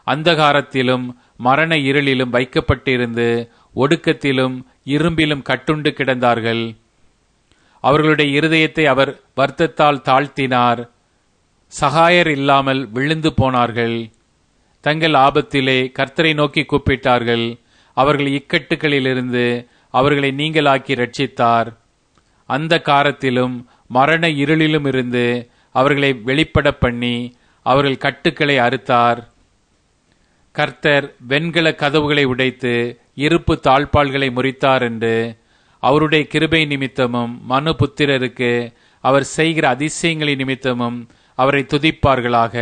அந்தகாரத்திலும் மரண இருளிலும் வைக்கப்பட்டிருந்து ஒடுக்கத்திலும் இரும்பிலும் கட்டுண்டு கிடந்தார்கள் அவர்களுடைய இருதயத்தை அவர் வருத்தத்தால் தாழ்த்தினார் சகாயர் இல்லாமல் விழுந்து போனார்கள் தங்கள் ஆபத்திலே கர்த்தரை நோக்கி கூப்பிட்டார்கள் அவர்கள் இக்கட்டுகளிலிருந்து அவர்களை நீங்களாக்கி ரட்சித்தார் அந்த காரத்திலும் மரண இருளிலும் இருந்து அவர்களை வெளிப்பட பண்ணி அவர்கள் கட்டுக்களை அறுத்தார் கர்த்தர் வெண்கல கதவுகளை உடைத்து இருப்பு தாழ்பாள்களை முறித்தார் என்று அவருடைய கிருபை நிமித்தமும் மனு புத்திரருக்கு அவர் செய்கிற அதிசயங்களின் நிமித்தமும் அவரை துதிப்பார்களாக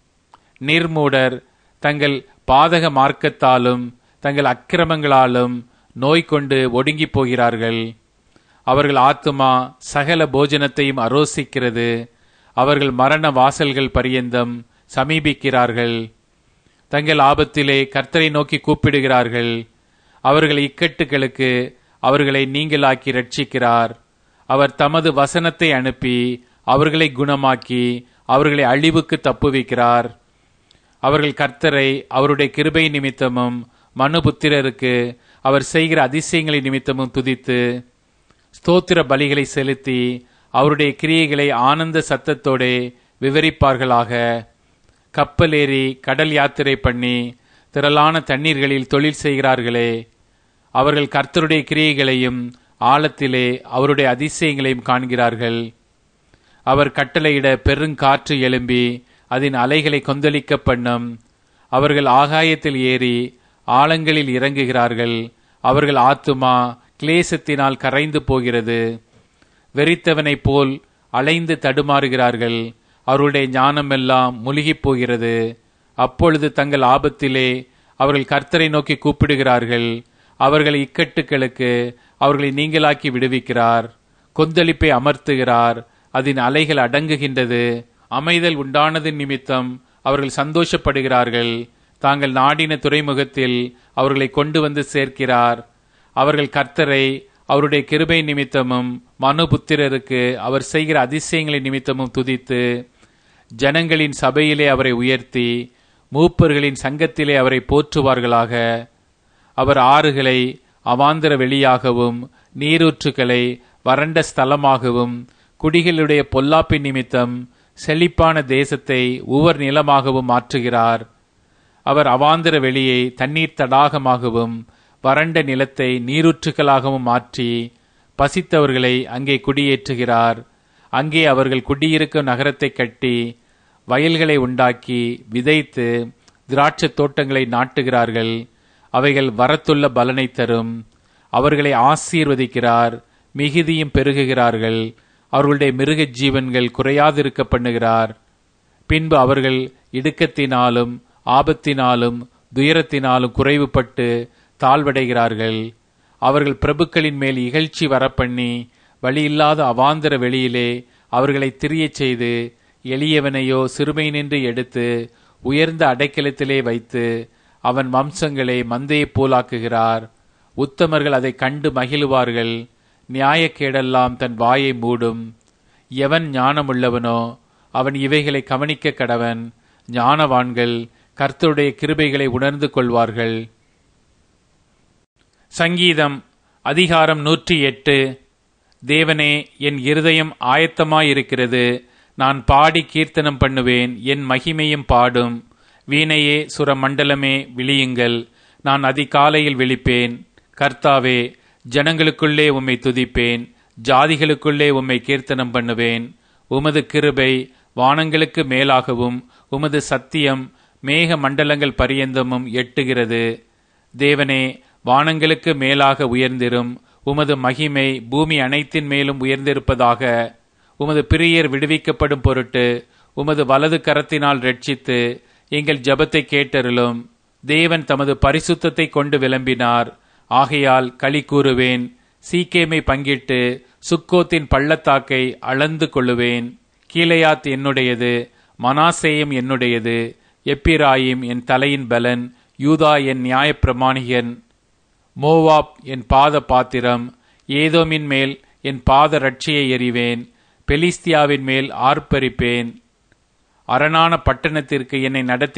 நிர்மூடர் தங்கள் பாதக மார்க்கத்தாலும் தங்கள் அக்கிரமங்களாலும் நோய் கொண்டு ஒடுங்கி போகிறார்கள் அவர்கள் ஆத்துமா சகல போஜனத்தையும் அரோசிக்கிறது அவர்கள் மரண வாசல்கள் பரியந்தம் சமீபிக்கிறார்கள் தங்கள் ஆபத்திலே கர்த்தரை நோக்கி கூப்பிடுகிறார்கள் அவர்கள் இக்கட்டுகளுக்கு அவர்களை நீங்களாக்கி ரட்சிக்கிறார் அவர் தமது வசனத்தை அனுப்பி அவர்களை குணமாக்கி அவர்களை அழிவுக்கு தப்புவிக்கிறார் அவர்கள் கர்த்தரை அவருடைய கிருபை நிமித்தமும் மனுபுத்திரருக்கு அவர் செய்கிற அதிசயங்களை நிமித்தமும் துதித்து ஸ்தோத்திர பலிகளை செலுத்தி அவருடைய கிரியைகளை ஆனந்த சத்தத்தோடே விவரிப்பார்களாக கப்பல் ஏறி கடல் யாத்திரை பண்ணி திரளான தண்ணீர்களில் தொழில் செய்கிறார்களே அவர்கள் கர்த்தருடைய கிரியைகளையும் ஆழத்திலே அவருடைய அதிசயங்களையும் காண்கிறார்கள் அவர் கட்டளையிட பெருங்காற்று எழும்பி அதன் அலைகளை கொந்தளிக்க பண்ணும் அவர்கள் ஆகாயத்தில் ஏறி ஆழங்களில் இறங்குகிறார்கள் அவர்கள் ஆத்துமா கிளேசத்தினால் கரைந்து போகிறது வெறித்தவனைப் போல் அலைந்து தடுமாறுகிறார்கள் அவருடைய ஞானமெல்லாம் முழுகிப் போகிறது அப்பொழுது தங்கள் ஆபத்திலே அவர்கள் கர்த்தரை நோக்கி கூப்பிடுகிறார்கள் அவர்கள் இக்கட்டுகளுக்கு அவர்களை நீங்களாக்கி விடுவிக்கிறார் கொந்தளிப்பை அமர்த்துகிறார் அதன் அலைகள் அடங்குகின்றது அமைதல் உண்டானதின் நிமித்தம் அவர்கள் சந்தோஷப்படுகிறார்கள் தாங்கள் நாடின துறைமுகத்தில் அவர்களை கொண்டு வந்து சேர்க்கிறார் அவர்கள் கர்த்தரை அவருடைய கிருபை நிமித்தமும் மனுபுத்திரருக்கு அவர் செய்கிற அதிசயங்களை நிமித்தமும் துதித்து ஜனங்களின் சபையிலே அவரை உயர்த்தி மூப்பர்களின் சங்கத்திலே அவரை போற்றுவார்களாக அவர் ஆறுகளை அவாந்தர வெளியாகவும் நீரூற்றுகளை வறண்ட ஸ்தலமாகவும் குடிகளுடைய பொல்லாப்பின் நிமித்தம் செழிப்பான தேசத்தை உவர் நிலமாகவும் மாற்றுகிறார் அவர் அவாந்தர வெளியை தண்ணீர் தடாகமாகவும் வறண்ட நிலத்தை நீரூற்றுகளாகவும் மாற்றி பசித்தவர்களை அங்கே குடியேற்றுகிறார் அங்கே அவர்கள் குடியிருக்கும் நகரத்தை கட்டி வயல்களை உண்டாக்கி விதைத்து திராட்சத் தோட்டங்களை நாட்டுகிறார்கள் அவைகள் வரத்துள்ள பலனை தரும் அவர்களை ஆசீர்வதிக்கிறார் மிகுதியும் பெருகுகிறார்கள் அவர்களுடைய மிருக ஜீவன்கள் குறையாதிருக்க பண்ணுகிறார் பின்பு அவர்கள் இடுக்கத்தினாலும் ஆபத்தினாலும் துயரத்தினாலும் குறைவுபட்டு தாழ்வடைகிறார்கள் அவர்கள் பிரபுக்களின் மேல் இகழ்ச்சி வரப்பண்ணி வழியில்லாத அவாந்தர வெளியிலே அவர்களை திரியச் செய்து எளியவனையோ சிறுமை நின்று எடுத்து உயர்ந்த அடைக்கலத்திலே வைத்து அவன் வம்சங்களை மந்தையைப் போலாக்குகிறார் உத்தமர்கள் அதை கண்டு மகிழுவார்கள் நியாயக்கேடெல்லாம் தன் வாயை மூடும் எவன் ஞானமுள்ளவனோ அவன் இவைகளை கவனிக்க கடவன் ஞானவான்கள் கர்த்தருடைய கிருபைகளை உணர்ந்து கொள்வார்கள் சங்கீதம் அதிகாரம் நூற்றி எட்டு தேவனே என் இருதயம் ஆயத்தமாயிருக்கிறது நான் பாடி கீர்த்தனம் பண்ணுவேன் என் மகிமையும் பாடும் வீணையே சுரமண்டலமே விழியுங்கள் நான் அதிகாலையில் விழிப்பேன் கர்த்தாவே ஜனங்களுக்குள்ளே உம்மை துதிப்பேன் ஜாதிகளுக்குள்ளே உம்மை கீர்த்தனம் பண்ணுவேன் உமது கிருபை வானங்களுக்கு மேலாகவும் உமது சத்தியம் மேக மண்டலங்கள் பரியந்தமும் எட்டுகிறது தேவனே வானங்களுக்கு மேலாக உயர்ந்திரும் உமது மகிமை பூமி அனைத்தின் மேலும் உயர்ந்திருப்பதாக உமது பிரியர் விடுவிக்கப்படும் பொருட்டு உமது வலது கரத்தினால் ரட்சித்து எங்கள் ஜபத்தை கேட்டருளும் தேவன் தமது பரிசுத்தத்தை கொண்டு விளம்பினார் ஆகையால் களி கூறுவேன் சீக்கேமை பங்கிட்டு சுக்கோத்தின் பள்ளத்தாக்கை அளந்து கொள்ளுவேன் கீழையாத் என்னுடையது மனாசேயம் என்னுடையது எப்பிராயிம் என் தலையின் பலன் யூதா என் நியாயப்பிரமாணிகன் மோவாப் என் பாத பாத்திரம் ஏதோமின் மேல் என் பாத ரட்சியை எறிவேன் பெலிஸ்தியாவின் மேல் ஆர்ப்பரிப்பேன் அரணான பட்டணத்திற்கு என்னை நடத்தி